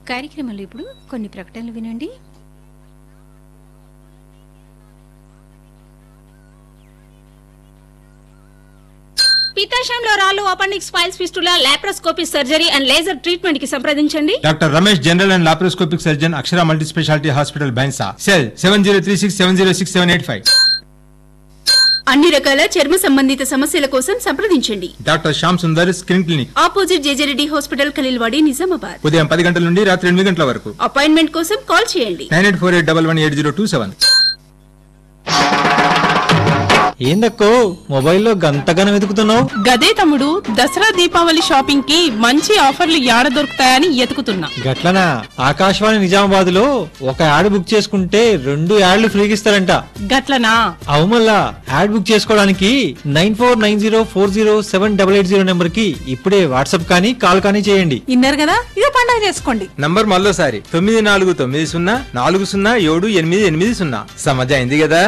కార్యక్రమంలో ఇప్పుడు కొన్ని ప్రకటనలు వినండి పిత్తాశయంలో రాళ్ళు appendix piles fistula laparoscopy surgery and laser treatment కి సంప్రదించండి doctor Ramesh general and laparoscopic surgeon Akshara multi speciality hospital Bhainsa cell seven zero three six seven zero six seven eight five అన్ని రకాల చర్మ సంబంధిత సమస్యల కోసం సంప్రదించండి doctor Shyam Sundar skin clinic opposite JJ Reddy hospital Khaleelwadi Nizamabad ఉదయం పది గంటల నుండి రాత్రి ఎనిమిది గంటల వరకు అపాయింట్మెంట్ కోసం కాల్ చేయండి nine eight four eight double one eight zero two seven ఏందక్కో మొబైల్లో గంతగానం వెతుకుతున్నావు గదే తమ్ముడు దసరా దీపావళి షాపింగ్ కి మంచి ఆఫర్లు యాడ దొరుకుతాయని ఎతుకుతున్నా గట్లనా ఆకాశవాణి నిజామాబాద్ లో ఒక యాడ్ బుక్ చేసుకుంటే రెండు యాడ్లు ఫ్రీగా ఇస్తారంట గట్లనా అవు మళ్ళా యాడ్ బుక్ చేసుకోవడానికి nine four nine zero four zero seven double eight zero number కి ఇప్పుడే వాట్సాప్ కానీ కాల్ కానీ చేయండి ఇన్నారు కదా ఇదో పండగ చేసుకోండి నంబర్ మళ్ళోసారి తొమ్మిది నాలుగు తొమ్మిది సున్నా నాలుగు సున్నా ఏడు ఎనిమిది ఎనిమిది సున్నా సమజ్ అయింది కదా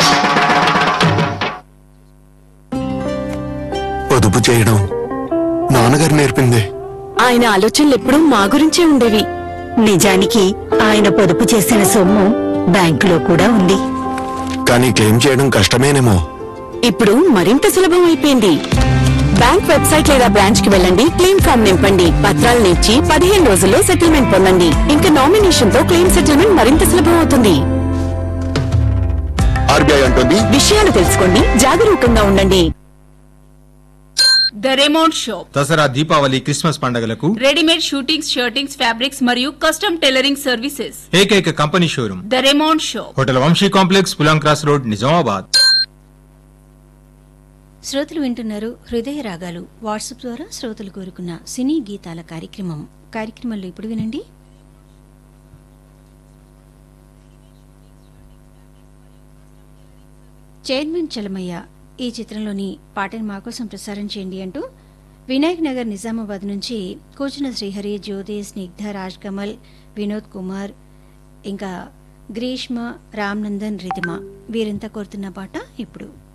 పొదుపు చేయడం నాన్నగారు నేర్పింది ఆయన ఆలోచనలు ఎప్పుడూ మా గురించే ఉండేవి నిజానికి ఆయన పొదుపు చేసిన సొమ్ము బ్యాంకులో కూడా ఉంది కానీ క్లెయిమ్ చేయడం కష్టమేనేమో ఇప్పుడు మరింత సులభం అయిపోయింది బ్యాంక్ వెబ్సైట్ లేదా బ్రాంచ్ కి వెళ్ళండి క్లెయిమ్ ఫామ్ నింపండి పత్రాలు ఇచ్చి పదిహేను రోజుల్లో సెటిల్మెంట్ పొందండి ఇంకా నామినేషన్ తో క్లెయిమ్ సెటిల్మెంట్ మరింత సులభం అవుతుంది ఆర్బీఐ అంటుంది విషయాలు తెలుసుకోండి జాగరూకంగా ఉండండి the Raymond shop Dasara Deepavali Christmas పండుగలకు రెడీమేడ్ షూటింగ్స్ షర్టింగ్స్ ఫ్యాబ్రిక్స్ మరియు కస్టమ్ టైలరింగ్ సర్వీసెస్ ఏకైక company showroom the Raymond shop hotel Vamshi complex Pulang cross road Nizamabad శ్రోతలు వింటున్నారు హృదయ రాగాలు వాట్సాప్ ద్వారా శ్రోతలు కోరుకున్న సినీ గీతాల కార్యక్రమం కార్యక్రమంలో ఇప్పుడు వినండి చైర్మన్ చలమయ్య ఈ చిత్రంలోని పాటను మాకోసం ప్రసారం చేయండి అంటూ వినాయక్ నగర్ నిజామాబాద్ నుంచి కూచిన శ్రీహరి జ్యోతి స్నిగ్ధ రాజ్ కమల్ వినోద్ కుమార్ ఇంకా గ్రీష్మ రామ్నందన్ రితిమ వీరంతా కోరుతున్న పాట ఇప్పుడు